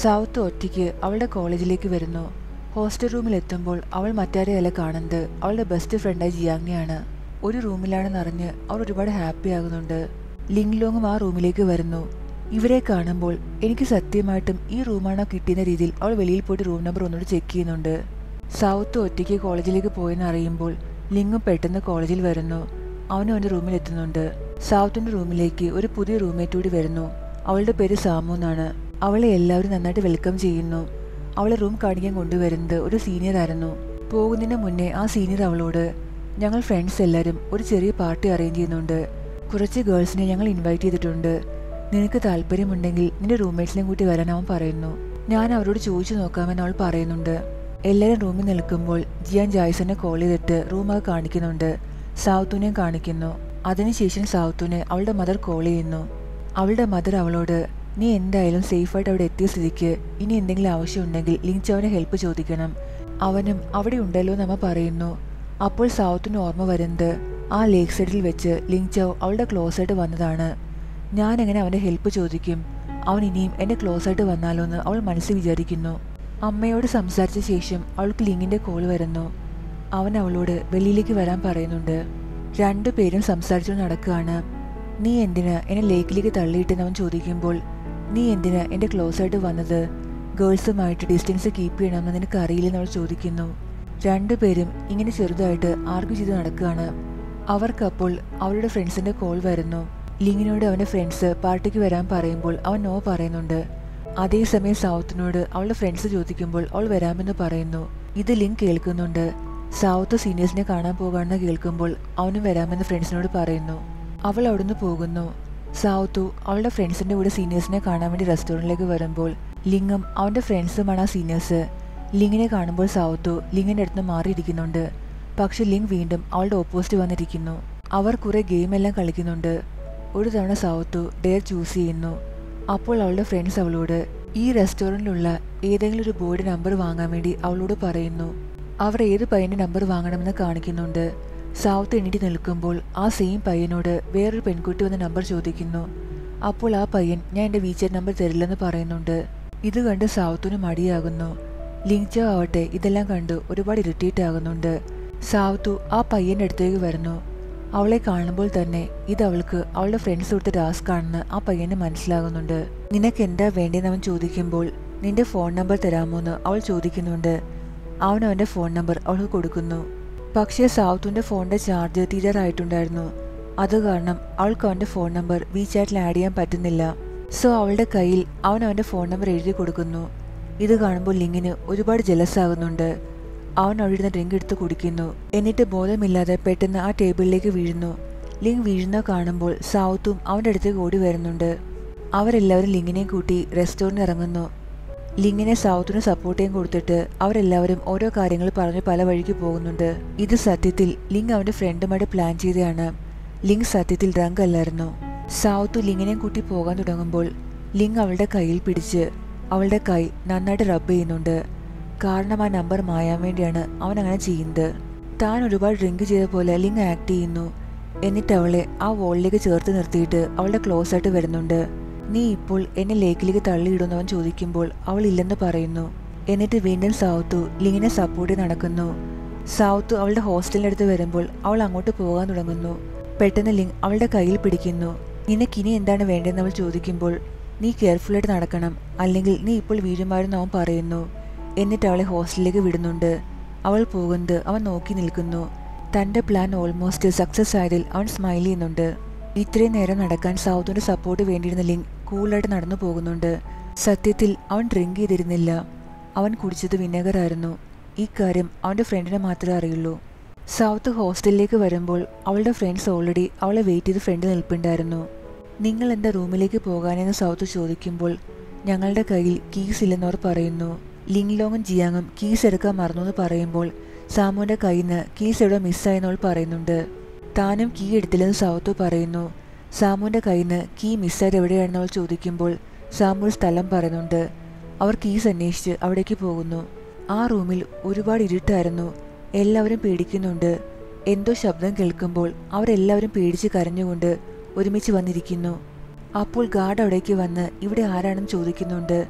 south ഒറ്റയ്ക്ക് അവളുടെ കോളേജിലേക്ക് വരുന്നു ഹോസ്റ്റൽ റൂമിൽ എത്തുമ്പോൾ അവൾ മറ്റാരെയല്ല കാണുന്നത് അവളുടെ ബെസ്റ്റ് ഫ്രണ്ടായ ജിയാങ്ങിനെയാണ് ഒരു റൂമിലാണെന്നറിഞ്ഞ് അവൾ ഒരുപാട് ഹാപ്പി ആകുന്നുണ്ട് ലിങ് ലോങ്ങും ആ റൂമിലേക്ക് വരുന്നു ഇവരെ കാണുമ്പോൾ എനിക്ക് സത്യമായിട്ടും ഈ റൂമാണോ കിട്ടിയെന്ന രീതിയിൽ അവൾ വെളിയിൽ പോയിട്ട് റൂം നമ്പർ ഒന്നുകൂടി ചെക്ക് ചെയ്യുന്നുണ്ട് സൗത്ത് ഒറ്റയ്ക്ക് കോളേജിലേക്ക് പോയെന്ന് അറിയുമ്പോൾ ലിങ്ങും പെട്ടെന്ന് കോളേജിൽ വരുന്നു അവനും അവൻ്റെ റൂമിൽ എത്തുന്നുണ്ട് സൗത്തിൻ്റെ റൂമിലേക്ക് ഒരു പുതിയ റൂംമേറ്റ് കൂടി വരുന്നു അവളുടെ പേര് സാമു എന്നാണ് അവളെ എല്ലാവരും നന്നായിട്ട് വെൽക്കം ചെയ്യുന്നു അവളെ റൂം കാണിക്കാൻ കൊണ്ടുവരുന്നത് ഒരു സീനിയർ ആയിരുന്നു പോകുന്നതിന് മുന്നേ ആ സീനിയർ അവളോട് ഞങ്ങൾ ഫ്രണ്ട്സ് എല്ലാവരും ഒരു ചെറിയ പാർട്ടി അറേഞ്ച് ചെയ്യുന്നുണ്ട് കുറച്ച് ഗേൾസിനെ ഞങ്ങൾ ഇൻവൈറ്റ് ചെയ്തിട്ടുണ്ട് നിനക്ക് താല്പര്യമുണ്ടെങ്കിൽ നിന്റെ റൂംമേറ്റ്സിനെയും കൂട്ടി വരാൻ അവൻ പറയുന്നു ഞാൻ അവരോട് ചോദിച്ചു നോക്കാമെന്ന് അവൾ പറയുന്നുണ്ട് എല്ലാവരും റൂമിൽ നിൽക്കുമ്പോൾ ജിയാൻ ജായ്സനെ കോൾ ചെയ്തിട്ട് റൂമൊക്കെ കാണിക്കുന്നുണ്ട് സൗത്തുനെയും കാണിക്കുന്നു അതിനുശേഷം സൗത്തുനെ അവളുടെ മദർ കോൾ ചെയ്യുന്നു അവളുടെ മദർ അവളോട് നീ എന്തായാലും സേഫായിട്ട് അവിടെ എത്തിയ സ്ഥിതിക്ക് ഇനി എന്തെങ്കിലും ആവശ്യമുണ്ടെങ്കിൽ ലിങ്ചോവിനെ ഹെൽപ്പ് ചോദിക്കണം അവനും അവിടെ ഉണ്ടല്ലോ നമ്മ പറയുന്നു അപ്പോൾ സൗത്തിന് ഓർമ്മ വരുന്നത് ആ ലേക്ക് സൈഡിൽ വെച്ച് ലിങ്ചോ അവളുടെ ക്ലോസ് ആയിട്ട് വന്നതാണ് ഞാൻ എങ്ങനെ അവൻ്റെ ഹെൽപ്പ് ചോദിക്കും അവൻ ഇനിയും എന്നെ ക്ലോസ് ആയിട്ട് വന്നാലോ എന്ന് അവൾ മനസ്സിൽ വിചാരിക്കുന്നു അമ്മയോട് സംസാരിച്ച ശേഷം അവൾക്ക് ലിങ്ങിൻ്റെ കോൾ വരുന്നു അവൻ അവളോട് വെളിയിലേക്ക് വരാൻ പറയുന്നുണ്ട് രണ്ടുപേരും സംസാരിച്ചു നടക്കുകയാണ് നീ എന്തിനാ എന്നെ ലേക്കിലേക്ക് തള്ളിയിട്ടെന്ന് അവൻ ചോദിക്കുമ്പോൾ നീ എന്തിനാ എൻ്റെ ക്ലോസ് ആയിട്ട് വന്നത് ഗേൾസുമായിട്ട് ഡിസ്റ്റൻസ് കീപ്പ് ചെയ്യണമെന്ന് നിനക്ക് അറിയില്ലെന്ന് അവൾ ചോദിക്കുന്നു രണ്ടുപേരും ഇങ്ങനെ ചെറുതായിട്ട് ആർഗ്യൂ ചെയ്ത് നടക്കുകയാണ് അവർക്കപ്പോൾ അവരുടെ ഫ്രണ്ട്സിന്റെ കോൾ വരുന്നു ലിങ്ങിനോട് അവന്റെ ഫ്രണ്ട്സ് പാർട്ടിക്ക് വരാൻ പറയുമ്പോൾ അവൻ നോ പറയുന്നുണ്ട് അതേസമയം സൗത്തിനോട് അവളുടെ ഫ്രണ്ട്സ് ചോദിക്കുമ്പോൾ അവൾ വരാമെന്ന് പറയുന്നു ഇത് ലിങ് കേൾക്കുന്നുണ്ട് സൗത്ത് സീനിയേഴ്സിനെ കാണാൻ പോകാണെന്ന് കേൾക്കുമ്പോൾ അവനും വരാമെന്ന് ഫ്രണ്ട്സിനോട് പറയുന്നു അവൾ അവിടുന്ന് പോകുന്നു സൗത്തു അവളുടെ ഫ്രണ്ട്സിന്റെ കൂടെ സീനിയേഴ്സിനെ കാണാൻ വേണ്ടി റെസ്റ്റോറൻറ്റിലേക്ക് വരുമ്പോൾ ലിങ്ങും അവന്റെ ഫ്രണ്ട്സുമാണ് ആ സീനിയേഴ്സ് ലിങ്ങിനെ കാണുമ്പോൾ സൗത്തു ലിങ്ങിന്റെ അടുത്ത് മാറിയിരിക്കുന്നുണ്ട് പക്ഷെ ലിങ് വീണ്ടും അവളുടെ ഓപ്പോസിറ്റ് വന്നിരിക്കുന്നു അവർ കുറെ ഗെയിം എല്ലാം കളിക്കുന്നുണ്ട് ഒരു തവണ സൗത്തു ഡെയർ ചൂസ് ചെയ്യുന്നു അപ്പോൾ അവളുടെ ഫ്രണ്ട്സ് അവളോട് ഈ റെസ്റ്റോറൻറ്റിലുള്ള ഏതെങ്കിലും ഒരു ബോർഡ് നമ്പർ വാങ്ങാൻ വേണ്ടി അവളോട് പറയുന്നു അവർ ഏത് പയ്യന്റെ നമ്പർ വാങ്ങണമെന്ന് കാണിക്കുന്നുണ്ട് സൗത്ത് എണീറ്റ് നിൽക്കുമ്പോൾ ആ സെയിം പയ്യനോട് വേറൊരു പെൺകുട്ടി വന്ന് നമ്പർ ചോദിക്കുന്നു അപ്പോൾ ആ പയ്യൻ ഞാൻ എൻ്റെ വീച്ചാറ്റ് നമ്പർ തരില്ലെന്ന് പറയുന്നുണ്ട് ഇത് കണ്ട് സൗത്തിന് മടിയാകുന്നു ലിങ്ചോ ആവട്ടെ ഇതെല്ലാം കണ്ട് ഒരുപാട് ഇറിറ്റേറ്റ് ആകുന്നുണ്ട് സാവത്തു ആ പയ്യൻ്റെ അടുത്തേക്ക് വരുന്നു അവളെ കാണുമ്പോൾ തന്നെ ഇത് അവൾക്ക് അവളുടെ ഫ്രണ്ട്സ് കൊടുത്ത ടാസ്ക് ആണെന്ന് ആ പയ്യന് മനസ്സിലാകുന്നുണ്ട് നിനക്ക് എന്താ വേണ്ടതെന്ന് അവൻ ചോദിക്കുമ്പോൾ നിന്റെ ഫോൺ നമ്പർ തരാമോ എന്ന് അവൾ ചോദിക്കുന്നുണ്ട് അവൻ അവൻ്റെ ഫോൺ നമ്പർ അവൾക്ക് കൊടുക്കുന്നു പക്ഷേ സാവത്തുൻ്റെ ഫോണിൻ്റെ ചാർജ് തീരാറായിട്ടുണ്ടായിരുന്നു അത് കാരണം അവൾക്ക് അവൻ്റെ ഫോൺ നമ്പർ വീചാറ്റിൽ ആഡ് ചെയ്യാൻ പറ്റുന്നില്ല സോ അവളുടെ കയ്യിൽ അവൻ അവൻ്റെ ഫോൺ നമ്പർ എഴുതി കൊടുക്കുന്നു ഇത് കാണുമ്പോൾ ലിങ്ങിന് ഒരുപാട് ജലസ് ആകുന്നുണ്ട് അവൻ അവിടുന്ന് ഡ്രിങ്ക് എടുത്ത് കുടിക്കുന്നു എന്നിട്ട് ബോധമില്ലാതെ പെട്ടെന്ന് ആ ടേബിളിലേക്ക് വീഴുന്നു ലിങ് വീഴുന്ന കാണുമ്പോൾ സൗത്തും അവൻ്റെ അടുത്തേക്ക് ഓടി വരുന്നുണ്ട് അവരെല്ലാവരും ലിങ്ങിനെയും കൂട്ടി റെസ്റ്റോറൻറ്റ് ഇറങ്ങുന്നു ലിങ്ങിനെ സൗത്തിന് സപ്പോർട്ട് ചെയ്യാൻ കൊടുത്തിട്ട് അവരെല്ലാവരും ഓരോ കാര്യങ്ങൾ പറഞ്ഞ് പല വഴിക്ക് പോകുന്നുണ്ട് ഇത് സത്യത്തിൽ ലിങ് അവൻ്റെ ഫ്രണ്ടുമായിട്ട് പ്ലാൻ ചെയ്തതാണ് ലിങ് സത്യത്തിൽ ഡ്രങ്ക് അല്ലായിരുന്നു സൗത്ത് ലിങ്ങിനെയും കൂട്ടി പോകാൻ തുടങ്ങുമ്പോൾ ലിങ് അവളുടെ കയ്യിൽ പിടിച്ച് അവളുടെ കൈ നന്നായിട്ട് റബ്ബ് ചെയ്യുന്നുണ്ട് കാരണം ആ നമ്പർ മായാൻ വേണ്ടിയാണ് അവൻ അങ്ങനെ ചെയ്യുന്നത് താൻ ഒരുപാട് ഡ്രിങ്ക് ചെയ്ത പോലെ ലിങ് ആക്ട് ചെയ്യുന്നു എന്നിട്ട് അവളെ ആ വോളിലേക്ക് ചേർത്ത് നിർത്തിയിട്ട് അവളുടെ ക്ലോസ് ആയിട്ട് വരുന്നുണ്ട് നീ ഇപ്പോൾ എന്നെ ലേക്കിലേക്ക് തള്ളിയിടുന്നു അവൻ ചോദിക്കുമ്പോൾ അവൾ ഇല്ലെന്ന് പറയുന്നു എന്നിട്ട് വീണ്ടും സൗത്തു ലിങ്ങിനെ സപ്പോർട്ട് നടക്കുന്നു സൗത്ത് അവളുടെ ഹോസ്റ്റലിൻ്റെ അടുത്ത് വരുമ്പോൾ അവൾ അങ്ങോട്ട് പോകാൻ തുടങ്ങുന്നു പെട്ടെന്ന് ലിങ് അവളുടെ കയ്യിൽ പിടിക്കുന്നു നിനക്കിനി എന്താണ് വേണ്ടതെന്ന് അവൾ ചോദിക്കുമ്പോൾ നീ കെയർഫുള്ളായിട്ട് നടക്കണം അല്ലെങ്കിൽ നീ ഇപ്പോൾ വീഴുമായിരുന്നു അവൻ പറയുന്നു എന്നിട്ട് അവളെ ഹോസ്റ്റലിലേക്ക് വിടുന്നുണ്ട് അവൾ പോകുന്നത് അവൻ നോക്കി നിൽക്കുന്നു തൻ്റെ പ്ലാൻ ഓൾമോസ്റ്റ് സക്സസ് ആയതിൽ അവൻ സ്മൈൽ ചെയ്യുന്നുണ്ട് ഇത്രയും നേരം നടക്കാൻ സൗത്തിൻ്റെ സപ്പോർട്ട് വേണ്ടിയിരുന്ന ലിങ്ക് കൂളായിട്ട് നടന്നു പോകുന്നുണ്ട് സത്യത്തിൽ അവൻ ഡ്രിങ്ക് ചെയ്തിരുന്നില്ല അവൻ കുടിച്ചത് വിനെഗർ ആയിരുന്നു ഈ കാര്യം അവൻ്റെ ഫ്രണ്ടിനെ മാത്രമേ അറിയുള്ളൂ സൗത്ത് ഹോസ്റ്റലിലേക്ക് വരുമ്പോൾ അവളുടെ ഫ്രണ്ട്സ് ഓൾറെഡി അവളെ വെയിറ്റ് ചെയ്ത് ഫ്രണ്ട് നിൽപ്പുണ്ടായിരുന്നു നിങ്ങൾ എന്താ റൂമിലേക്ക് പോകാനെന്ന് സൗത്ത് ചോദിക്കുമ്പോൾ ഞങ്ങളുടെ കയ്യിൽ കീസ് ഇല്ലെന്നവർ പറയുന്നു ലിങ് ലോങ്ങും ജിയാങ്ങും കീസ് എടുക്കാൻ മറന്നു എന്ന് പറയുമ്പോൾ സാമുവിൻ്റെ കയ്യിൽ നിന്ന് കീസ് എവിടെ മിസ്സായെന്നവൾ പറയുന്നുണ്ട് താനും കീ എടുത്തില്ലെന്ന് സൗത്ത് പറയുന്നു സാമുവിൻ്റെ കയ്യിൽ നിന്ന് കീ മിസ്സായത് എവിടെയാണെന്ന് അവൾ ചോദിക്കുമ്പോൾ സാമു ഒരു സ്ഥലം പറയുന്നുണ്ട് അവർ കീസ് അന്വേഷിച്ച് അവിടേക്ക് പോകുന്നു ആ റൂമിൽ ഒരുപാട് ഇരുട്ടായിരുന്നു എല്ലാവരും പേടിക്കുന്നുണ്ട് എന്തോ ശബ്ദം കേൾക്കുമ്പോൾ അവരെല്ലാവരും പേടിച്ച് കരഞ്ഞുകൊണ്ട് ഒരുമിച്ച് വന്നിരിക്കുന്നു അപ്പോൾ ഗാർഡ് അവിടേക്ക് വന്ന് ഇവിടെ ആരാണെന്ന് ചോദിക്കുന്നുണ്ട്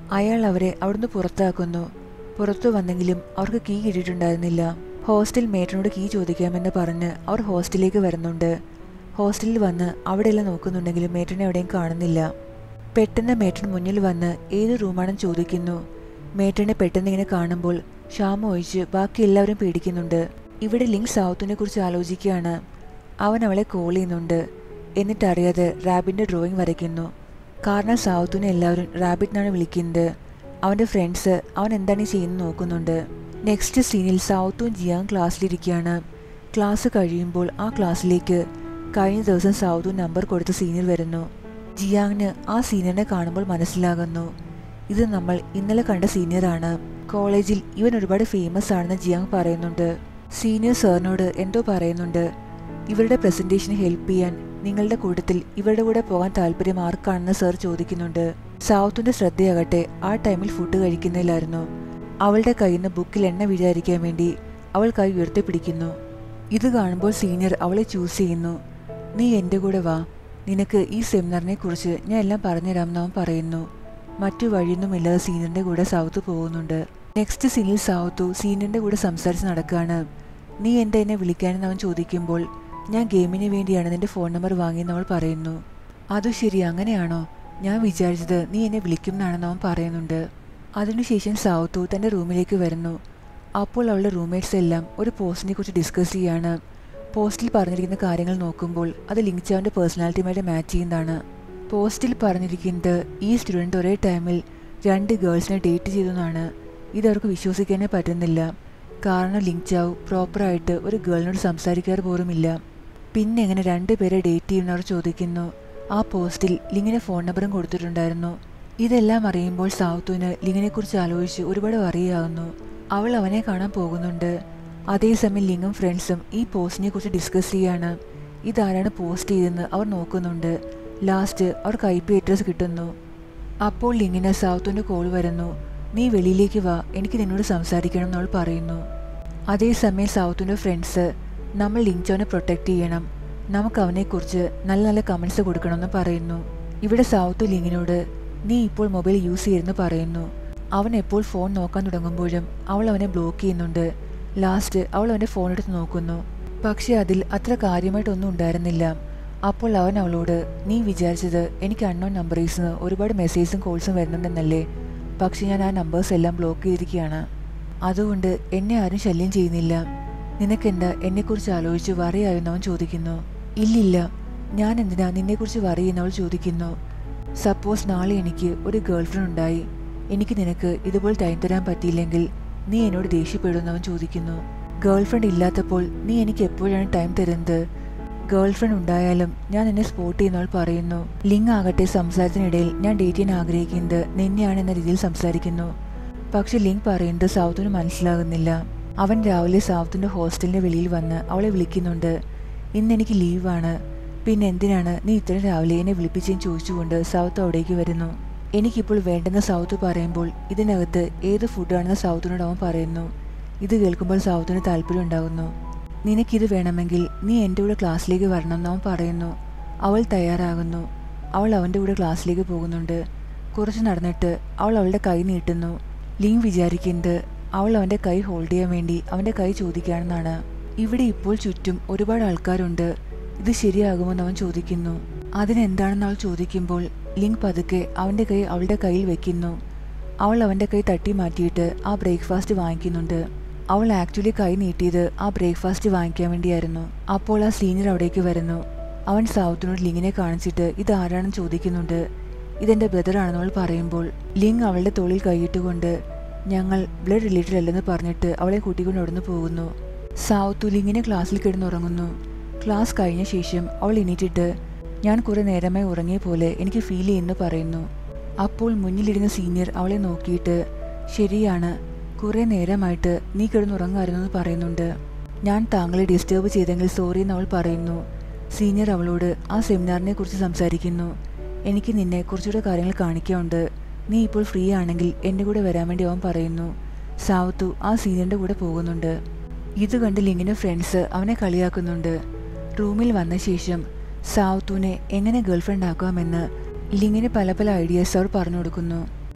അയാൾ അവരെ അവിടുന്ന് പുറത്താക്കുന്നു പുറത്തു വന്നെങ്കിലും അവർക്ക് കീ കിട്ടിയിട്ടുണ്ടായിരുന്നില്ല ഹോസ്റ്റൽ മേറ്റിനോട് കീ ചോദിക്കാമെന്ന് പറഞ്ഞ് അവർ ഹോസ്റ്റലിലേക്ക് വരുന്നുണ്ട് ഹോസ്റ്റലിൽ വന്ന് അവിടെയെല്ലാം നോക്കുന്നുണ്ടെങ്കിലും മേറ്റിനെ എവിടെയും കാണുന്നില്ല പെട്ടെന്ന് മേട്ടൻ മുന്നിൽ വന്ന് ഏത് റൂമാണെന്ന് ചോദിക്കുന്നു മേട്ടനെ പെട്ടെന്ന് ഇങ്ങനെ കാണുമ്പോൾ ക്ഷാമം ഒഴിച്ച് ബാക്കി എല്ലാവരും പേടിക്കുന്നുണ്ട് ഇവിടെ ലിങ്ക് സൗത്തിനെ കുറിച്ച് ആലോചിക്കുകയാണ് അവൻ അവളെ കോൾ ചെയ്യുന്നുണ്ട് എന്നിട്ടറിയാതെ റാബിൻ്റെ ഡ്രോയിങ് വരയ്ക്കുന്നു കാരണം സൗത്തിനെ എല്ലാവരും റാബിറ്റ് എന്നാണ് വിളിക്കുന്നത് അവൻ്റെ ഫ്രണ്ട്സ് അവൻ എന്താണ് ഈ ചെയ്യുന്നത് നോക്കുന്നുണ്ട് നെക്സ്റ്റ് സീനിൽ സൗത്തും ജിയാങ് ക്ലാസ്സിലിരിക്കുകയാണ് ക്ലാസ് കഴിയുമ്പോൾ ആ ക്ലാസ്സിലേക്ക് കഴിഞ്ഞ ദിവസം സൗത്തു നമ്പർ കൊടുത്ത സീനിയർ വരുന്നു ജിയാങ്ങിന് ആ സീനിയറിനെ കാണുമ്പോൾ മനസ്സിലാകുന്നു ഇത് നമ്മൾ ഇന്നലെ കണ്ട സീനിയറാണ് കോളേജിൽ ഇവൻ ഒരുപാട് ഫേമസ് ആണെന്ന് ജിയാങ് പറയുന്നുണ്ട് സീനിയർ സാറിനോട് എന്തോ പറയുന്നുണ്ട് ഇവരുടെ പ്രസന്റേഷന് ഹെൽപ്പ് ചെയ്യാൻ നിങ്ങളുടെ കൂട്ടത്തിൽ ഇവരുടെ കൂടെ പോകാൻ താല്പര്യം ആർക്കാണെന്ന് സാർ ചോദിക്കുന്നുണ്ട് സൗത്തിന്റെ ശ്രദ്ധയാകട്ടെ ആ ടൈമിൽ ഫുഡ് കഴിക്കുന്നില്ലായിരുന്നു അവളുടെ കയ്യിൽ നിന്ന് ബുക്കിൽ എണ്ണ വീഴാതിരിക്കാൻ വേണ്ടി അവൾ കൈ ഉയർത്തിപ്പിടിക്കുന്നു ഇത് കാണുമ്പോൾ സീനിയർ അവളെ ചൂസ് ചെയ്യുന്നു നീ എൻ്റെ കൂടെ വാ നിനക്ക് ഈ സെമിനാറിനെ കുറിച്ച് ഞാൻ എല്ലാം പറഞ്ഞുതരാമെന്ന് അവൻ പറയുന്നു മറ്റു വഴിയൊന്നുമില്ലാതെ സീനിയറിന്റെ കൂടെ സൗത്ത് പോകുന്നുണ്ട് നെക്സ്റ്റ് സീനിൽ സൗത്തു സീനിയറിന്റെ കൂടെ സംസാരിച്ച് നടക്കുകയാണ് നീ എന്താ എന്നെ വിളിക്കാനെന്ന് അവൻ ചോദിക്കുമ്പോൾ ഞാൻ ഗെയിമിന് വേണ്ടിയാണ് നിന്റെ ഫോൺ നമ്പർ വാങ്ങിയെന്ന് അവൾ പറയുന്നു അതു ശരി അങ്ങനെയാണോ ഞാൻ വിചാരിച്ചത് നീ എന്നെ വിളിക്കുമെന്നാണെന്ന് അവൻ പറയുന്നുണ്ട് അതിനുശേഷം സൗത്തു തൻ്റെ റൂമിലേക്ക് വരുന്നു അപ്പോൾ അവളുടെ റൂംമേറ്റ്സ് എല്ലാം ഒരു പോസ്റ്റിനെ കുറിച്ച് ഡിസ്കസ് ചെയ്യാണ് പോസ്റ്റിൽ പറഞ്ഞിരിക്കുന്ന കാര്യങ്ങൾ നോക്കുമ്പോൾ അത് ലിങ്ചാവിൻ്റെ പേഴ്സണാലിറ്റിയുമായിട്ട് മാച്ച് ചെയ്യുന്നതാണ് പോസ്റ്റിൽ പറഞ്ഞിരിക്കുന്നത് ഈ സ്റ്റുഡൻറ്റ് ഒരേ ടൈമിൽ രണ്ട് ഗേൾസിനെ ഡേറ്റ് ചെയ്തെന്നാണ് ഇതവർക്ക് വിശ്വസിക്കാനേ പറ്റുന്നില്ല കാരണം ലിങ്ചാവ് പ്രോപ്പറായിട്ട് ഒരു ഗേളിനോട് സംസാരിക്കാറ് പോലുമില്ല പിന്നെ എങ്ങനെ രണ്ട് പേരെ ഡേറ്റ് ചെയ്യുന്നവർ ചോദിക്കുന്നു ആ പോസ്റ്റിൽ ലിങ്ങിന് ഫോൺ നമ്പറും കൊടുത്തിട്ടുണ്ടായിരുന്നു ഇതെല്ലാം അറിയുമ്പോൾ സൗത്തുവിന് ലിങ്ങിനെക്കുറിച്ച് ആലോചിച്ച് ഒരുപാട് അറിയാവുന്നു അവൾ അവനെ കാണാൻ പോകുന്നുണ്ട് അതേസമയം ലിങ്ങും ഫ്രണ്ട്സും ഈ പോസ്റ്റിനെ കുറിച്ച് ഡിസ്കസ് ചെയ്യാണ് ഇതാരാണ് പോസ്റ്റ് ചെയ്തെന്ന് അവർ നോക്കുന്നുണ്ട് ലാസ്റ്റ് അവർക്ക് ഐ പി അഡ്രസ് കിട്ടുന്നു അപ്പോൾ ലിങ്ങിന് സൗത്തുവിൻ്റെ കോൾ വരുന്നു നീ വെളിയിലേക്ക് വാ എനിക്ക് നിന്നോട് സംസാരിക്കണം എന്നവൾ പറയുന്നു അതേസമയം സൗത്തിൻ്റെ ഫ്രണ്ട്സ് നമ്മൾ ലിങ്ചോനെ പ്രൊട്ടക്റ്റ് ചെയ്യണം നമുക്ക് അവനെക്കുറിച്ച് നല്ല നല്ല കമൻസ് കൊടുക്കണമെന്ന് പറയുന്നു ഇവിടെ സൗത്ത് ലിങ്ങിനോട് നീ ഇപ്പോൾ മൊബൈൽ യൂസ് ചെയ്യുമെന്ന് പറയുന്നു അവൻ എപ്പോൾ ഫോൺ നോക്കാൻ തുടങ്ങുമ്പോഴും അവൾ അവനെ ബ്ലോക്ക് ചെയ്യുന്നുണ്ട് ലാസ്റ്റ് അവൾ അവൻ്റെ ഫോൺ എടുത്ത് നോക്കുന്നു പക്ഷെ അതിൽ അത്ര കാര്യമായിട്ടൊന്നും ഉണ്ടായിരുന്നില്ല അപ്പോൾ അവൻ അവളോട് നീ വിചാരിച്ചത് എനിക്ക് അൺനോൺ നമ്പറീസിൽ നിന്ന് ഒരുപാട് മെസ്സേജും കോൾസും വരുന്നുണ്ടെന്നല്ലേ പക്ഷെ ഞാൻ ആ നമ്പേഴ്സ് എല്ലാം ബ്ലോക്ക് ചെയ്തിരിക്കുകയാണ് അതുകൊണ്ട് എന്നെ ആരും ശല്യം ചെയ്യുന്നില്ല നിനക്കെന്താ എന്നെക്കുറിച്ച് ആലോചിച്ച് വറിയായെന്ന് അവൻ ചോദിക്കുന്നു ഇല്ലില്ല ഞാൻ എന്തിനാ നിന്നെക്കുറിച്ച് വറിയെന്നവൾ ചോദിക്കുന്നു സപ്പോസ് നാളെ എനിക്ക് ഒരു ഗേൾ ഫ്രണ്ട് ഉണ്ടായി എനിക്ക് നിനക്ക് ഇതുപോലെ ടൈം തരാൻ പറ്റിയില്ലെങ്കിൽ നീ എന്നോട് ദേഷ്യപ്പെടുമെന്ന് അവൻ ചോദിക്കുന്നു ഗേൾ ഫ്രണ്ട് ഇല്ലാത്തപ്പോൾ നീ എനിക്ക് എപ്പോഴാണ് ടൈം തരുന്നത് ഗേൾ ഫ്രണ്ട് ഉണ്ടായാലും ഞാൻ നിന്നെ സ്പോട്ട് ചെയ്യുന്നവൾ പറയുന്നു ലിങ് ആകട്ടെ സംസാരത്തിനിടയിൽ ഞാൻ ഡേറ്റ് ചെയ്യാൻ ആഗ്രഹിക്കുന്നത് നിന്നെയാണ് എന്ന രീതിയിൽ സംസാരിക്കുന്നു പക്ഷെ ലിങ് പറയുന്നത് സൗത്തിന് മനസ്സിലാകുന്നില്ല അവൻ രാവിലെ സൗത്തിന്റെ ഹോസ്റ്റലിന്റെ വെളിയിൽ വന്ന് അവളെ വിളിക്കുന്നുണ്ട് ഇന്ന് എനിക്ക് ലീവാണ് പിന്നെ എന്തിനാണ് നീ ഇത്ര രാവിലെ എന്നെ വിളിപ്പിച്ചെന്ന് ചോദിച്ചുകൊണ്ട് സൗത്ത് അവിടേക്ക് വരുന്നു എനിക്കിപ്പോൾ വേണ്ടെന്ന് സൗത്ത് പറയുമ്പോൾ ഇതിനകത്ത് ഏത് ഫുഡാണെന്ന് സൗത്തിനോട് അവൻ പറയുന്നു ഇത് കേൾക്കുമ്പോൾ സൗത്തിന് താല്പര്യം ഉണ്ടാകുന്നു നിനക്കിത് വേണമെങ്കിൽ നീ എൻ്റെ കൂടെ ക്ലാസ്സിലേക്ക് വരണം എന്ന് അവൻ പറയുന്നു അവൾ തയ്യാറാകുന്നു അവൾ അവൻ്റെ കൂടെ ക്ലാസ്സിലേക്ക് പോകുന്നുണ്ട് കുറച്ച് നടന്നിട്ട് അവൾ അവളുടെ കൈ നീട്ടുന്നു ലിങ് വിചാരിക്കുന്നത് അവൾ അവൻ്റെ കൈ ഹോൾഡ് ചെയ്യാൻ വേണ്ടി അവൻ്റെ കൈ ചോദിക്കുകയാണെന്നാണ് ഇവിടെ ഇപ്പോൾ ചുറ്റും ഒരുപാട് ആൾക്കാരുണ്ട് ഇത് ശരിയാകുമെന്ന് അവൻ ചോദിക്കുന്നു അതിനെന്താണെന്ന് അവൾ ചോദിക്കുമ്പോൾ ലിങ് പതുക്കെ അവൻ്റെ കൈ അവളുടെ കയ്യിൽ വെക്കുന്നു അവൾ അവൻ്റെ കൈ തട്ടി മാറ്റിയിട്ട് ആ ബ്രേക്ക്ഫാസ്റ്റ് വാങ്ങിക്കുന്നുണ്ട് അവൾ ആക്ച്വലി കൈ നീട്ടിയത് ആ ബ്രേക്ക്ഫാസ്റ്റ് വാങ്ങിക്കാൻ വേണ്ടിയായിരുന്നു അപ്പോൾ ആ സീനിയർ അവിടേക്ക് വരുന്നു അവൻ സൗത്തിനോട് ലിങ്ങിനെ കാണിച്ചിട്ട് ഇത് ആരാണെന്ന് ചോദിക്കുന്നുണ്ട് ഇതെന്റെ ബ്രദറാണെന്ന് അവൾ പറയുമ്പോൾ ലിങ് അവളുടെ തോളിൽ കൈയിട്ടുകൊണ്ട് ഞങ്ങൾ ബ്ലഡ് റിലേറ്റഡ് അല്ലെന്ന് പറഞ്ഞിട്ട് അവളെ കൂട്ടിക്കൊണ്ട് അവിടുന്ന് പോകുന്നു സൗത്തു ലിങ്ങിനെ ക്ലാസ്സിൽ കിടന്നുറങ്ങുന്നു ക്ലാസ് കഴിഞ്ഞ ശേഷം അവൾ എണീറ്റിട്ട് ഞാൻ കുറെ നേരമായി ഉറങ്ങിയ പോലെ എനിക്ക് ഫീൽ ചെയ്യുന്നു പറയുന്നു അപ്പോൾ മുന്നിലിരുന്ന സീനിയർ അവളെ നോക്കിയിട്ട് ശരിയാണ് കുറെ നേരമായിട്ട് നീ കിടന്നുറങ്ങായിരുന്നെന്ന് പറയുന്നുണ്ട് ഞാൻ താങ്കളെ ഡിസ്റ്റർബ് ചെയ്തെങ്കിൽ സോറി എന്ന് അവൾ പറയുന്നു സീനിയർ അവളോട് ആ സെമിനാറിനെ കുറിച്ച് സംസാരിക്കുന്നു എനിക്ക് നിന്നെ കുറച്ചുകൂടെ കാര്യങ്ങൾ കാണിക്കാനുണ്ട് നീ ഇപ്പോൾ ഫ്രീ ആണെങ്കിൽ എൻ്റെ കൂടെ വരാൻ വേണ്ടി അവൻ പറയുന്നു സാവത്തു ആ സീനിയറിൻ്റെ കൂടെ പോകുന്നുണ്ട് ഇത് കണ്ട് ലിങ്ങിൻ്റെ ഫ്രണ്ട്സ് അവനെ കളിയാക്കുന്നുണ്ട് റൂമിൽ വന്ന ശേഷം സാവത്തുവിനെ എങ്ങനെ ഗേൾഫ്രണ്ട് ആക്കാമെന്ന് ലിങ്ങിന് പല പല ഐഡിയാസ് അവർ പറഞ്ഞു കൊടുക്കുന്നു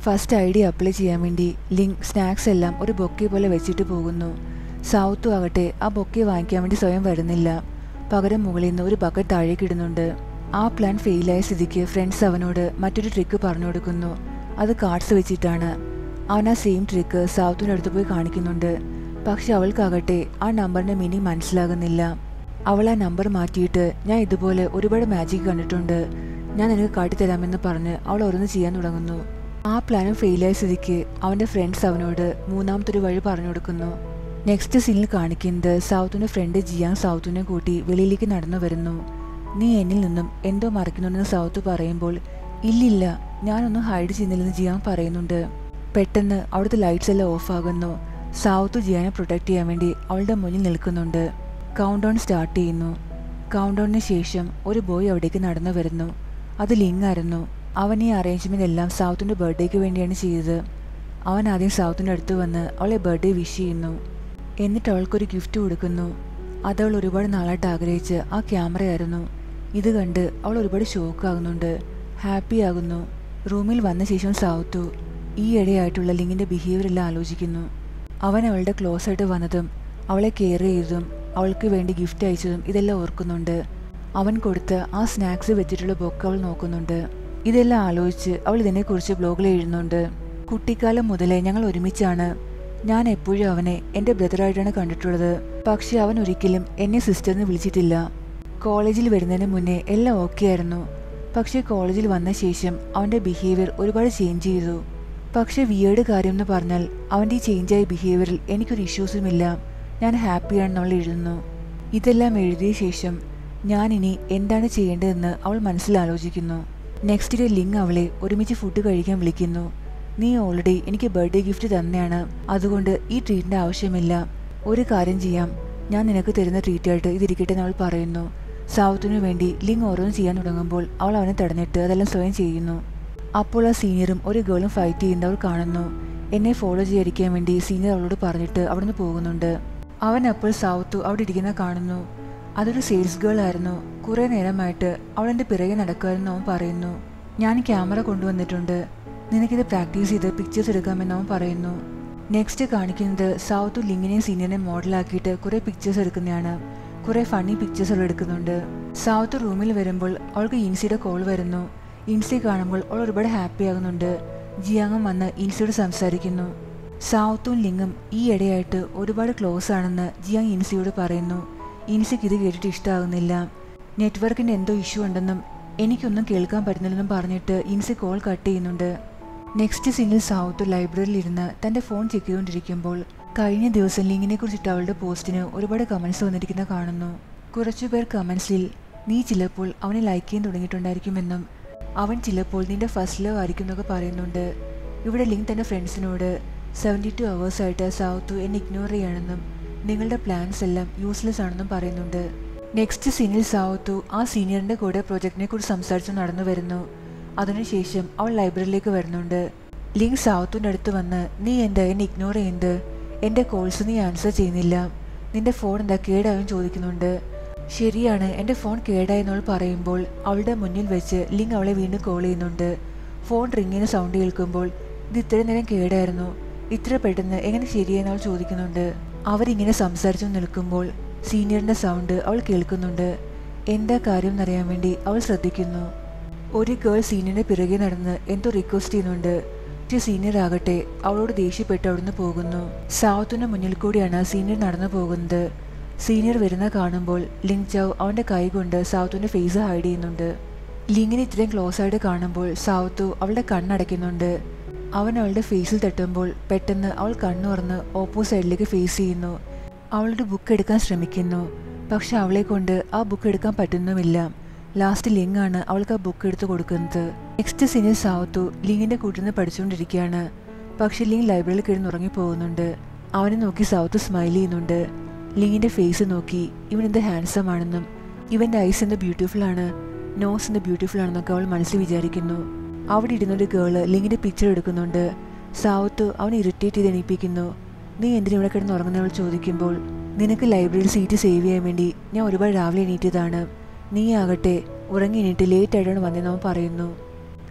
ഫസ്റ്റ് ഐ ഡി അപ്ലൈ ചെയ്യാൻ വേണ്ടി ലിങ്ക് സ്നാക്സ് എല്ലാം ഒരു ബൊക്കെ പോലെ വെച്ചിട്ട് പോകുന്നു സൗത്തു ആകട്ടെ ആ ബൊക്കെ വാങ്ങിക്കാൻ വേണ്ടി സ്വയം വരുന്നില്ല പകരം മുകളിൽ നിന്ന് ഒരു ബക്കറ്റ് താഴേക്ക് ഇടുന്നുണ്ട് ആ പ്ലാൻ ഫെയിലായ സ്ഥിതിക്ക് ഫ്രണ്ട്സ് അവനോട് മറ്റൊരു ട്രിക്ക് പറഞ്ഞു കൊടുക്കുന്നു അത് കാർഡ്സ് വെച്ചിട്ടാണ് അവൻ ആ സെയിം ട്രിക്ക് സൗത്തിൻ്റെ അടുത്ത് പോയി കാണിക്കുന്നുണ്ട് പക്ഷെ അവൾക്കാകട്ടെ ആ നമ്പറിൻ്റെ മീനിങ് മനസ്സിലാകുന്നില്ല അവൾ ആ നമ്പർ മാറ്റിയിട്ട് ഞാൻ ഇതുപോലെ ഒരുപാട് മാജിക് കണ്ടിട്ടുണ്ട് ഞാൻ നിനക്ക് കാട്ടിത്തരാമെന്ന് പറഞ്ഞ് അവൾ ഓരോന്ന് ചെയ്യാൻ തുടങ്ങുന്നു ആ പ്ലാനും ഫെയിലായ സ്ഥിതിക്ക് അവൻ്റെ ഫ്രണ്ട്സ് അവനോട് മൂന്നാമത്തെ ഒരു വഴി പറഞ്ഞു കൊടുക്കുന്നു നെക്സ്റ്റ് സീനിൽ കാണിക്കുന്നത് സൗത്തിൻ്റെ ഫ്രണ്ട് ജിയാങ് സൗത്തിനെ കൂട്ടി വെളിയിലേക്ക് നടന്നു വരുന്നു നീ എന്നിൽ നിന്നും എന്തോ മറക്കുന്നുണ്ടെന്ന് സൗത്ത് പറയുമ്പോൾ ഇല്ലില്ല ഞാനൊന്നും ഹൈഡ് ചെയ്യുന്നില്ലെന്ന് ജിയാങ് പറയുന്നുണ്ട് പെട്ടെന്ന് അവിടുത്തെ ലൈറ്റ്സ് എല്ലാം ഓഫ് ആകുന്നു സൗത്ത് ജിയാനെ പ്രൊട്ടക്ട് ചെയ്യാൻ വേണ്ടി അവളുടെ മുന്നിൽ നിൽക്കുന്നുണ്ട് കൗണ്ട് ഡൗൺ സ്റ്റാർട്ട് ചെയ്യുന്നു കൗണ്ട് ഡൗണിന് ശേഷം ഒരു ബോയ് അവിടേക്ക് നടന്നു വരുന്നു അത് ലിങ് ആയിരുന്നു അവൻ ഈ അറേഞ്ച്മെൻ്റ് എല്ലാം സൗത്തിൻ്റെ ബർത്ത്ഡേക്ക് വേണ്ടിയാണ് ചെയ്തത് അവൻ ആദ്യം സൗത്തിൻ്റെ അടുത്ത് വന്ന് അവളെ ബർത്ത്ഡേ വിഷ് ചെയ്യുന്നു എന്നിട്ട് അവൾക്കൊരു ഗിഫ്റ്റ് കൊടുക്കുന്നു അതവൾ ഒരുപാട് നാളായിട്ട് ആഗ്രഹിച്ച് ആ ക്യാമറയായിരുന്നു ഇത് കണ്ട് അവൾ ഒരുപാട് ഷോക്കാകുന്നുണ്ട് ഹാപ്പി ആകുന്നു റൂമിൽ വന്ന ശേഷം സൗത്തു ഈ ഇടയായിട്ടുള്ള ലിങ്ങിൻ്റെ ബിഹേവിയർ എല്ലാം ആലോചിക്കുന്നു അവൻ അവളുടെ ക്ലോസ് ആയിട്ട് വന്നതും അവളെ കെയർ ചെയ്തതും അവൾക്ക് വേണ്ടി ഗിഫ്റ്റ് അയച്ചതും ഇതെല്ലാം ഓർക്കുന്നുണ്ട് അവൻ കൊടുത്ത ആ സ്നാക്സ് വെച്ചിട്ടുള്ള ബുക്ക് അവൾ നോക്കുന്നുണ്ട് ഇതെല്ലാം ആലോചിച്ച് അവൾ ഇതിനെക്കുറിച്ച് ബ്ലോഗിൽ എഴുതുന്നുണ്ട് കുട്ടിക്കാലം മുതലേ ഞങ്ങൾ ഒരുമിച്ചാണ് ഞാൻ എപ്പോഴും അവനെ എൻ്റെ ബ്രദറായിട്ടാണ് കണ്ടിട്ടുള്ളത് പക്ഷെ അവൻ ഒരിക്കലും എന്നെ സിസ്റ്ററിന് വിളിച്ചിട്ടില്ല കോളേജിൽ വരുന്നതിന് മുന്നേ എല്ലാം ഓക്കെ ആയിരുന്നു പക്ഷേ കോളേജിൽ വന്ന ശേഷം അവൻ്റെ ബിഹേവിയർ ഒരുപാട് ചേഞ്ച് ചെയ്തു പക്ഷെ വിയേഡ് കാര്യം എന്ന് പറഞ്ഞാൽ അവൻ്റെ ഈ ചേഞ്ചായ ബിഹേവിയറിൽ എനിക്കൊരു ഇഷ്യൂസുമില്ല ഞാൻ ഹാപ്പിയാണെന്നുള്ള എഴുതുന്നു ഇതെല്ലാം എഴുതിയ ശേഷം ഞാൻ ഇനി എന്താണ് ചെയ്യേണ്ടതെന്ന് അവൾ മനസ്സിലാലോചിക്കുന്നു നെക്സ്റ്റ് ഡേ ലിങ് അവളെ ഒരുമിച്ച് ഫുഡ് കഴിക്കാൻ വിളിക്കുന്നു നീ ഓൾറെഡി എനിക്ക് ബർത്ത്ഡേ ഗിഫ്റ്റ് തന്നെയാണ് അതുകൊണ്ട് ഈ ട്രീറ്റിൻ്റെ ആവശ്യമില്ല ഒരു കാര്യം ചെയ്യാം ഞാൻ നിനക്ക് തരുന്ന ട്രീറ്റായിട്ട് ഇതിരിക്കട്ടെ എന്ന് അവൾ പറയുന്നു സൗത്തിനു വേണ്ടി ലിങ് ഓരോന്ന് ചെയ്യാൻ തുടങ്ങുമ്പോൾ അവൾ അവനെ തടഞ്ഞിട്ട് അതെല്ലാം സ്വയം ചെയ്യുന്നു അപ്പോൾ ആ സീനിയറും ഒരു ഗേളും ഫൈറ്റ് ചെയ്യുന്നത് അവൾ കാണുന്നു എന്നെ ഫോളോ ചെയ്യാതിരിക്കാൻ വേണ്ടി സീനിയർ അവളോട് പറഞ്ഞിട്ട് അവിടുന്ന് പോകുന്നുണ്ട് അവൻ അപ്പോൾ സൗത്ത് അവിടെ ഇരിക്കുന്ന കാണുന്നു അതൊരു സെയിൽസ് ഗേൾ ആയിരുന്നു കുറേ നേരമായിട്ട് അവൾ എൻ്റെ പിറകെ നടക്കുമായിരുന്നു അവൻ പറയുന്നു ഞാൻ ക്യാമറ കൊണ്ടുവന്നിട്ടുണ്ട് നിനക്കിത് പ്രാക്ടീസ് ചെയ്ത് പിക്ചേഴ്സ് എടുക്കാമെന്ന് അവൻ പറയുന്നു നെക്സ്റ്റ് കാണിക്കുന്നത് സൗത്ത് ലിങ്ങിനെയും സീനിയറിനെയും മോഡലാക്കിയിട്ട് കുറേ പിക്ചേഴ്സ് എടുക്കുന്നതാണ് കുറേ ഫണ്ണി പിക്ചേഴ്സ് അവൾ എടുക്കുന്നുണ്ട് സൗത്ത് റൂമിൽ വരുമ്പോൾ അവൾക്ക് ഇൻസിയുടെ കോൾ വരുന്നു ഇൻസി കാണുമ്പോൾ അവൾ ഒരുപാട് ഹാപ്പി ആകുന്നുണ്ട് ജിയാങ്ങും വന്ന് ഇൻസിയോട് സംസാരിക്കുന്നു സൗത്തും ലിങ്ങും ഈ ഇടയായിട്ട് ഒരുപാട് ക്ലോസ് ആണെന്ന് ജിയാങ് ഇൻസിയോട് പറയുന്നു ഇൻസിക്ക് ഇത് കേട്ടിട്ട് ഇഷ്ടമാകുന്നില്ല നെറ്റ്വർക്കിൻ്റെ എന്തോ ഇഷ്യൂ ഉണ്ടെന്നും എനിക്കൊന്നും കേൾക്കാൻ പറ്റുന്നില്ലെന്നും പറഞ്ഞിട്ട് ഇൻസി കോൾ കട്ട് ചെയ്യുന്നുണ്ട് നെക്സ്റ്റ് സീനിൽ സൗത്ത് ലൈബ്രറിയിൽ ഇരുന്ന് തൻ്റെ ഫോൺ ചെക്ക് ചെയ്തുകൊണ്ടിരിക്കുമ്പോൾ കഴിഞ്ഞ ദിവസം ലിങ്ങിനെ കുറിച്ചിട്ട് അവളുടെ പോസ്റ്റിന് ഒരുപാട് കമൻസ് വന്നിരിക്കുന്ന കാണുന്നു കുറച്ചുപേർ കമൻസിൽ നീ ചിലപ്പോൾ അവനെ ലൈക്ക് ചെയ്യാൻ തുടങ്ങിയിട്ടുണ്ടായിരിക്കുമെന്നും അവൻ ചിലപ്പോൾ നിന്റെ ഫസ്റ്റ് ലവ് ആയിരിക്കും എന്നൊക്കെ പറയുന്നുണ്ട് ഇവിടെ ലിങ്ക് തൻ്റെ ഫ്രണ്ട്സിനോട് സെവൻറ്റി ടു അവേഴ്സായിട്ട് സൗത്ത് എന്നെ ഇഗ്നോർ ചെയ്യാണെന്നും നിങ്ങളുടെ പ്ലാൻസ് എല്ലാം യൂസ്ലെസ് ആണെന്നും പറയുന്നുണ്ട് നെക്സ്റ്റ് സീനിൽ സൗത്തു ആ സീനിയറിൻ്റെ കൂടെ പ്രൊജക്റ്റിനെ കുറിച്ച് സംസാരിച്ചു നടന്നു വരുന്നു അതിനുശേഷം അവൾ ലൈബ്രറിയിലേക്ക് വരുന്നുണ്ട് ലിങ്ക് സൗത്തിൻ്റെ അടുത്ത് വന്ന് നീ എന്താ എന്നെ ഇഗ്നോർ ചെയ്യുന്നത് എൻ്റെ കോൾസ് നീ ആൻസർ ചെയ്യുന്നില്ല നിന്റെ ഫോൺ എന്താ കേടായും ചോദിക്കുന്നുണ്ട് ശരിയാണ് എൻ്റെ ഫോൺ കേടായെന്നവൾ പറയുമ്പോൾ അവളുടെ മുന്നിൽ വെച്ച് ലിങ്ക് അവളെ വീണ്ടും കോൾ ചെയ്യുന്നുണ്ട് ഫോൺ റിങ്ങിന് സൗണ്ട് കേൾക്കുമ്പോൾ ഇത് ഇത്രയും നേരം കേടായിരുന്നു ഇത്ര പെട്ടെന്ന് എങ്ങനെ ശരിയെന്ന് അവൾ ചോദിക്കുന്നുണ്ട് അവരിങ്ങനെ സംസാരിച്ചു നിൽക്കുമ്പോൾ സീനിയറിൻ്റെ സൗണ്ട് അവൾ കേൾക്കുന്നുണ്ട് എന്താ കാര്യം എന്നറിയാൻ വേണ്ടി അവൾ ശ്രദ്ധിക്കുന്നു ഒരു ഗേൾ സീനിയറിന്റെ പിറകെ നടന്ന് എന്തോ റിക്വസ്റ്റ് ചെയ്യുന്നുണ്ട് പക്ഷെ സീനിയർ ആകട്ടെ അവളോട് ദേഷ്യപ്പെട്ട് അവിടുന്ന് പോകുന്നു സൗത്തിന് മുന്നിൽ കൂടിയാണ് സീനിയർ നടന്നു പോകുന്നത് സീനിയർ വരുന്ന കാണുമ്പോൾ ലിങ് ചൗ അവന്റെ കൈ കൊണ്ട് സൗത്തിന്റെ ഫേസ് ഹൈഡ് ചെയ്യുന്നുണ്ട് ലിങ്ങിനെ ഇത്രയും ക്ലോസ് ആയിട്ട് കാണുമ്പോൾ സൗത്തു അവളുടെ കണ്ണടയ്ക്കുന്നുണ്ട് അവൻ അവളുടെ ഫേസിൽ തട്ടുമ്പോൾ പെട്ടെന്ന് അവൾ കണ്ണു തുറന്ന് ഓപ്പോസിറ്റ് സൈഡിലേക്ക് ഫേസ് ചെയ്യുന്നു അവളുടെ ബുക്ക് എടുക്കാൻ ശ്രമിക്കുന്നു പക്ഷെ അവളെ കൊണ്ട് ആ ബുക്ക് എടുക്കാൻ പറ്റുന്നുമില്ല ലാസ്റ്റ് ലിങ് ആണ് അവൾക്ക് ആ ബുക്ക് എടുത്ത് കൊടുക്കുന്നത് നെക്സ്റ്റ് സീനിയർ സൗത്തു ലിങ്ങിന്റെ കൂട്ടിൽ നിന്ന് പഠിച്ചുകൊണ്ടിരിക്കുകയാണ് പക്ഷെ ലിങ് ലൈബ്രറിയിൽ കിടന്ന് ഉറങ്ങിപ്പോകുന്നുണ്ട് അവനെ നോക്കി സൗത്ത് സ്മൈൽ ചെയ്യുന്നുണ്ട് ലിങ്ങിന്റെ ഫേസ് നോക്കി ഇവൻ എന്ത് ഹാൻസം ആണെന്നും ഇവന്റെ ഐസ് എന്ത് ബ്യൂട്ടിഫുൾ ആണ് നോസ് എന്ത് ബ്യൂട്ടിഫുൾ ആണെന്നൊക്കെ അവൾ മനസ്സിൽ വിചാരിക്കുന്നു അവിടെ ഇരുന്നൊരു ഗേള് ലിങ്ങിന്റെ പിക്ചർ എടുക്കുന്നുണ്ട് സൗത്ത് അവനെ ഇറിറ്റേറ്റ് ചെയ്ത് എണീപ്പിക്കുന്നു നീ എന്തിനാ ഇവിടെ കിടന്ന് ഉറങ്ങുന്നവൾ ചോദിക്കുമ്പോൾ നിനക്ക് ലൈബ്രറിയിൽ സീറ്റ് സേവ് ചെയ്യാൻ വേണ്ടി ഞാൻ ഒരുപാട് രാവിലെ എണീറ്റതാണ് നീ ആകട്ടെ ഉറങ്ങി എണീറ്റ് ലേറ്റ് ആയിട്ടാണ് വന്നതെന്ന് അവൻ പറയുന്നു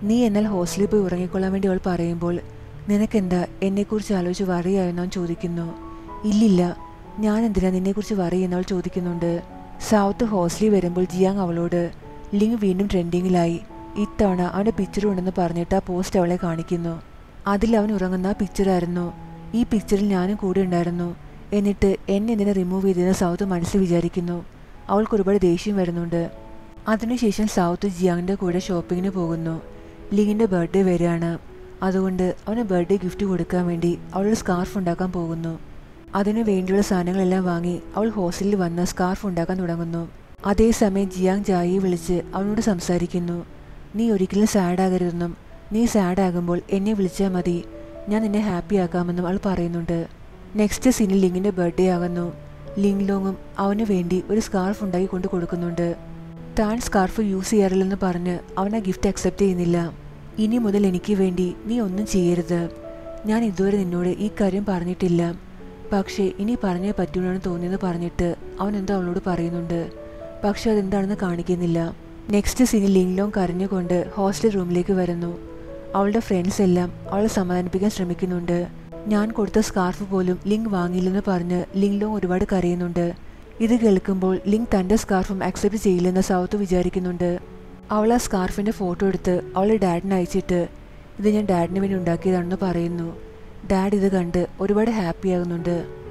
നീ എന്നാൽ ഹോസ്റ്റലിൽ പോയി ഉറങ്ങിക്കൊള്ളാൻ വേണ്ടി അവൾ പറയുമ്പോൾ നിനക്കെന്താ എന്നെക്കുറിച്ച് ആലോചിച്ച് വറിയായെന്ന് അവൻ ചോദിക്കുന്നു ഇല്ലില്ല ഞാൻ എന്തിനാ നിന്നെക്കുറിച്ച് വറിയെന്ന് അവൾ ചോദിക്കുന്നുണ്ട് സൗത്ത് ഹോസ്റ്റലിൽ വരുമ്പോൾ ജിയാങ് അവളോട് ലിങ് വീണ്ടും ട്രെൻഡിങ്ങിലായി ഇത്തവണ അവൻ്റെ പിക്ചർ ഉണ്ടെന്ന് പറഞ്ഞിട്ട് ആ പോസ്റ്റ് അവളെ കാണിക്കുന്നു അതിൽ അവൻ ഉറങ്ങുന്ന ആ പിക്ചറായിരുന്നു ഈ പിക്ചറിൽ ഞാനും കൂടെ ഉണ്ടായിരുന്നു എന്നിട്ട് എന്നെ എന്തിനെ റിമൂവ് ചെയ്തെന്ന് സൗത്ത് മനസ്സിൽ വിചാരിക്കുന്നു അവൾക്ക് ഒരുപാട് ദേഷ്യം വരുന്നുണ്ട് അതിനുശേഷം സൗത്ത് ജിയാങ്ങിൻ്റെ കൂടെ ഷോപ്പിങ്ങിന് പോകുന്നു ലിങ്ങിൻ്റെ ബർത്ത്ഡേ വരികയാണ് അതുകൊണ്ട് അവന് ബർത്ത്ഡേ ഗിഫ്റ്റ് കൊടുക്കാൻ വേണ്ടി അവളൊരു സ്കാർഫ് ഉണ്ടാക്കാൻ പോകുന്നു അതിനു വേണ്ടിയുള്ള സാധനങ്ങളെല്ലാം വാങ്ങി അവൾ ഹോസ്റ്റലിൽ വന്ന് സ്കാർഫ് ഉണ്ടാക്കാൻ തുടങ്ങുന്നു അതേസമയം ജിയാങ് ജായിയെ വിളിച്ച് അവനോട് സംസാരിക്കുന്നു നീ ഒരിക്കലും സാഡ് ആകരുതെന്നും നീ സാഡ് ആകുമ്പോൾ എന്നെ വിളിച്ചാൽ മതി ഞാൻ നിന്നെ ഹാപ്പി ആക്കാമെന്നും അവൾ പറയുന്നുണ്ട് നെക്സ്റ്റ് സീനിൽ ലിങ്ങിൻ്റെ ബർത്ത്ഡേ ആകുന്നു ലിങ് ലോങ്ങും അവന് വേണ്ടി ഒരു സ്കാർഫ് ഉണ്ടാക്കി കൊണ്ട് കൊടുക്കുന്നുണ്ട് താൻ സ്കാർഫ് യൂസ് ചെയ്യാറില്ലെന്ന് പറഞ്ഞ് അവൻ ആ ഗിഫ്റ്റ് അക്സെപ്റ്റ് ചെയ്യുന്നില്ല ഇനി മുതൽ എനിക്ക് വേണ്ടി നീ ഒന്നും ചെയ്യരുത് ഞാൻ ഇതുവരെ നിന്നോട് ഈ കാര്യം പറഞ്ഞിട്ടില്ല പക്ഷേ ഇനി പറഞ്ഞേ പറ്റുള്ളൂ എന്ന് തോന്നിയെന്ന് പറഞ്ഞിട്ട് അവൻ എന്തോ അവളോട് പറയുന്നുണ്ട് പക്ഷെ അതെന്താണെന്ന് കാണിക്കുന്നില്ല നെക്സ്റ്റ് സീനിൽ ലിങ്ലോങ് കരഞ്ഞുകൊണ്ട് ഹോസ്റ്റൽ റൂമിലേക്ക് വരുന്നു അവളുടെ ഫ്രണ്ട്സ് എല്ലാം അവളെ സമാധാനിപ്പിക്കാൻ ശ്രമിക്കുന്നുണ്ട് ഞാൻ കൊടുത്ത സ്കാർഫ് പോലും ലിങ്ക് വാങ്ങിയില്ലെന്ന് പറഞ്ഞ് ലിങ്ലോങ് ഒരുപാട് കരയുന്നുണ്ട് ഇത് കേൾക്കുമ്പോൾ ലിങ്ക് തൻ്റെ സ്കാർഫും അക്സെപ്റ്റ് ചെയ്യില്ലെന്ന് സൗത്ത് വിചാരിക്കുന്നുണ്ട് അവൾ ആ സ്കാർഫിൻ്റെ ഫോട്ടോ എടുത്ത് അവളെ ഡാഡിന് അയച്ചിട്ട് ഇത് ഞാൻ ഡാഡിന് വേണ്ടി ഉണ്ടാക്കിയതാണെന്ന് പറയുന്നു ഡാഡ് ഇത് കണ്ട് ഒരുപാട് ഹാപ്പി ആകുന്നുണ്ട്